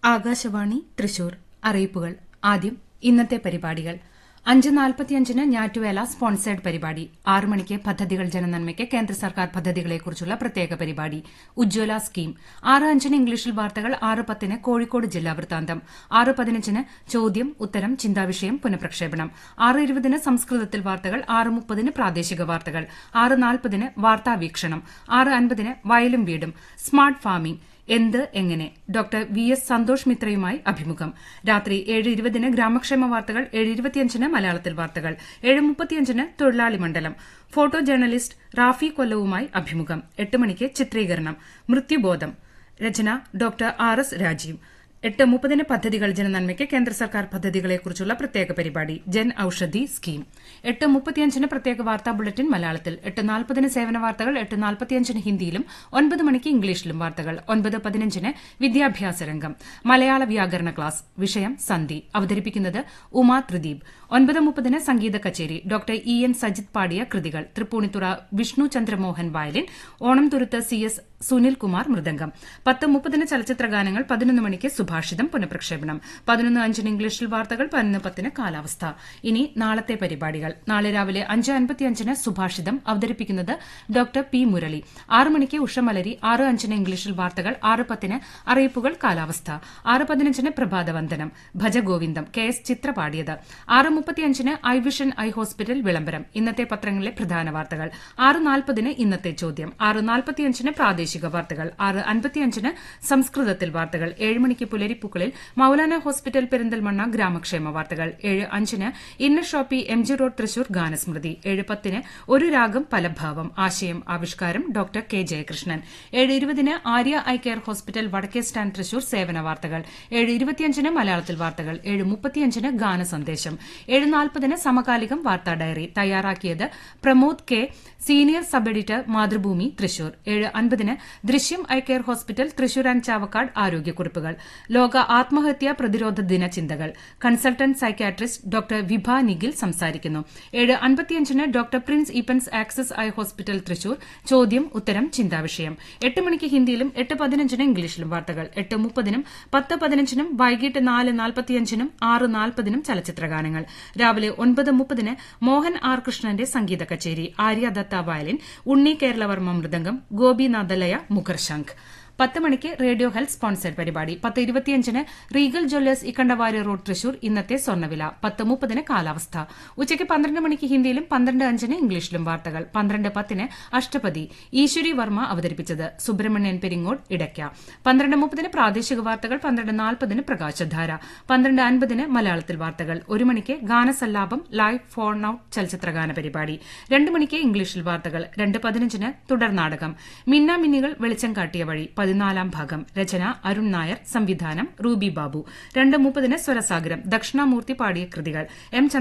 ആകാശവാണി തൃശൂർ അറിയിപ്പുകൾ ആദ്യം ഇന്നത്തെ പരിപാടികൾ അഞ്ച് നാൽപ്പത്തിയഞ്ചിന് ഞാറ്റുവേല സ്പോൺസേഡ് പരിപാടി ആറ് മണിക്ക് പദ്ധതികൾ ജനനന്മയ്ക്ക് കേന്ദ്ര സർക്കാർ പദ്ധതികളെക്കുറിച്ചുള്ള പ്രത്യേക പരിപാടി ഉജ്ജ്വല സ്കീം ആറ് അഞ്ചിന് ഇംഗ്ലീഷിൽ വാർത്തകൾ ആറ് പത്തിന് കോഴിക്കോട് ജില്ലാ വൃത്താന്തം ആറ് പതിനഞ്ചിന് ചോദ്യം ഉത്തരം ചിന്താവിഷയം പുനഃപ്രക്ഷേപണം ആറ് ഇരുപതിന് സംസ്കൃതത്തിൽ വാർത്തകൾ ആറ് മുപ്പതിന് പ്രാദേശിക വാർത്തകൾ ആറ് നാൽപ്പതിന് വാർത്താവീക്ഷണം ആറ് അൻപതിന് വയലും വീടും സ്മാർട്ട് ഫാമിംഗ് എന്ത് എങ്ങനെ ഡോക്ടർ വി എസ് സന്തോഷ് മിത്രയുമായി അഭിമുഖം രാത്രി ഏഴ് ഇരുപതിന് ഗ്രാമക്ഷേമ വാർത്തകൾ ഏഴ് ഇരുപത്തിയഞ്ചിന് മലയാളത്തിൽ വാർത്തകൾ ഏഴ് മുപ്പത്തിയഞ്ചിന് തൊഴിലാളി മണ്ഡലം ഫോട്ടോ ജേർണലിസ്റ്റ് റാഫി കൊല്ലവുമായി അഭിമുഖം എട്ട് മണിക്ക് ചിത്രീകരണം മൃത്യുബോധം രചന ഡോക്ടർ ആർ എസ് രാജീവ് എട്ട് മുപ്പതിന് പദ്ധതികൾ ജനനന്മയ്ക്ക് കേന്ദ്ര സർക്കാർ പദ്ധതികളെക്കുറിച്ചുള്ള പ്രത്യേക പരിപാടി ജൻ ഔഷധി സ്കീം എട്ട് മുപ്പത്തിയഞ്ചിന് പ്രത്യേക വാർത്താ ബുള്ളറ്റിൻ മലയാളത്തിൽ എട്ട് നാൽപ്പതിന് സേവന വാർത്തകൾ എട്ട് നാൽപ്പത്തിയഞ്ചിന് ഹിന്ദിയിലും ഒൻപത് മണിക്ക് ഇംഗ്ലീഷിലും വാർത്തകൾ ഒൻപത് പതിനഞ്ചിന് വിദ്യാഭ്യാസ രംഗം മലയാള വ്യാകരണ ക്ലാസ് വിഷയം സന്ധി അവതരിപ്പിക്കുന്നത് ഉമാ ത്രിദീപ് ഒൻപത് മുപ്പതിന് സംഗീത കച്ചേരി ഡോക്ടർ ഇ എൻ സജിത് പാടിയ കൃതികൾ Tripunithura Vishnu Chandramohan violin Onam Thuruth C S Sunilkumar മൃദംഗം പത്ത് മുപ്പതിന് ചലച്ചിത്ര ഗാനങ്ങൾ പതിനൊന്ന് മണിക്ക് സുഭാഷിതം പുനഃപ്രക്ഷേപണം പതിനൊന്ന് അഞ്ചിന് ഇംഗ്ലീഷിൽ വാർത്തകൾ പതിനൊന്ന് പത്തിന് കാലാവസ്ഥ ഇനി നാളത്തെ പരിപാടികൾ നാളെ രാവിലെ അഞ്ച് അൻപത്തിയഞ്ചിന് സുഭാഷിതം അവതരിപ്പിക്കുന്നത് ഡോക്ടർ പി മുരളി ആറ് മണിക്ക് ഉഷമലരി ആറ് അഞ്ചിന് ഇംഗ്ലീഷിൽ വാർത്തകൾ ആറ് പത്തിന് അറിയിപ്പുകൾ കാലാവസ്ഥ ആറ് പതിനഞ്ചിന് പ്രഭാതവന്ദനം ഭജഗോവിന്ദം കെ എസ് ചിത്ര പാടിയത് ആറ് മുപ്പത്തിയഞ്ചിന് ഐ വിഷൻ ഐ ഹോസ്പിറ്റൽ വിളംബരം ഇന്നത്തെ പത്രങ്ങളിലെ പ്രധാന വാർത്തകൾ ആറ് നാൽപ്പതിന് ഇന്നത്തെ ചോദ്യം ആറ് നാൽപ്പത്തിയഞ്ചിന് പ്രാദേശിക വാർത്തകൾ ആറ് അൻപത്തിയഞ്ചിന് സംസ്കൃതത്തിൽ വാർത്തകൾ ഏഴ് മണിക്ക് പുലരിപ്പൂക്കളിൽ മൌലാന ഹോസ്പിറ്റൽ പെരിന്തൽമണ്ണ ഗ്രാമക്ഷേമ വാർത്തകൾ ഏഴ് അഞ്ചിന് Inner Shoppe M G road Thrissur ഗാനസ്മൃതി ഏഴ് പത്തിന് ഒരു രാഗം പലഭാവം ആശയം ആവിഷ്കാരം ഡോക്ടർ കെ ജയകൃഷ്ണൻ ഏഴ് ഇരുപതിന് ആര്യ ഐ കെയർ ഹോസ്പിറ്റൽ വടക്കേ സ്റ്റാൻഡ് തൃശൂർ സേവന വാർത്തകൾ ഏഴ് ഇരുപത്തിയഞ്ചിന് മലയാളത്തിൽ വാർത്തകൾ ഏഴ് മുപ്പത്തിയഞ്ചിന് ഗാനസന്ദേശം ഏഴ് നാൽപ്പതിന് സമകാലികം വാർത്താ ഡയറി തയ്യാറാക്കിയത് Pramod K senior sub editor Mathrubhumi Thrissur ഏഴ് അൻപതിന് ദൃശ്യം eye care hospital Thrissur and Chavakkad ആരോഗ്യക്കുറിപ്പുകൾ ലോക ആത്മഹത്യാ പ്രതിരോധ ദിന ചിന്തകൾ consultant psychiatrist doctor Vibha Nikhil സംസാരിക്കുന്നു ഏഴ് അൻപത്തിയഞ്ചിന് doctor Prince Eapen's access eye hospital Thrissur ചോദ്യം ഉത്തരം ചിന്താവിഷയം എട്ട് മണിക്ക് ഹിന്ദിയിലും എട്ട് പതിനഞ്ചിന് ഇംഗ്ലീഷിലും വാർത്തകൾ എട്ട് മുപ്പതിനും പത്ത് പതിനഞ്ചിനും വൈകിട്ട് നാല് നാൽപ്പത്തിയഞ്ചിനും ആറ് നാൽപ്പതിനും ചലച്ചിത്രഗാനങ്ങൾ രാവിലെ ഒൻപത് മുപ്പതിന് മോഹൻ ആർ കൃഷ്ണന്റെ സംഗീത കച്ചേരി ആര്യ ദത്ത വയലിൻ ഉണ്ണി കേരളവർമ്മ മൃദംഗം ഗോപിനാഥലയ മുഖർശംഖ് പത്ത് മണിക്ക് റേഡിയോ ഹെൽത്ത് സ്പോൺസേഡ് പരിപാടി പത്ത് ഇരുപത്തിയഞ്ചിന് Regal jewellers Ikkandavarier road Thrissur ഇന്നത്തെ സ്വർണ്ണവില പത്ത് മുപ്പതിന് കാലാവസ്ഥ ഉച്ചയ്ക്ക് പന്ത്രണ്ട് മണിക്ക് ഹിന്ദിയിലും പന്ത്രണ്ട് അഞ്ചിന് ഇംഗ്ലീഷിലും വാർത്തകൾ പന്ത്രണ്ട് പത്തിന് അഷ്ടപതി ഈശ്വരി വർമ്മ അവതരിപ്പിച്ചത് സുബ്രഹ്മണ്യൻ പെരിങ്ങോട് ഇടയ്ക്ക പന്ത്രണ്ട് മുപ്പതിന് പ്രാദേശിക വാർത്തകൾ പന്ത്രണ്ട് നാൽപ്പതിന് പ്രകാശധാര പന്ത്രണ്ട് അൻപതിന് മലയാളത്തിൽ വാർത്തകൾ ഒരു മണിക്ക് ഗാനസല്ലാപം ലൈവ് ഫോൺ ഔട്ട് ചലച്ചിത്രഗാന പരിപാടി രണ്ട് മണിക്ക് ഇംഗ്ലീഷിൽ വാർത്തകൾ രണ്ട് പതിനഞ്ചിന് തുടർ നാടകം മിന്ന മിന്നികൾ വെളിച്ചം കാട്ടിയ വഴി പതിനാലാം ഭാഗം രചന അരുൺ നായർ സംവിധാനം റൂബി ബാബു രണ്ട് മുപ്പതിന് സ്വരസാഗരം ദക്ഷിണാമൂർത്തി പാടിയ കൃതികൾ എം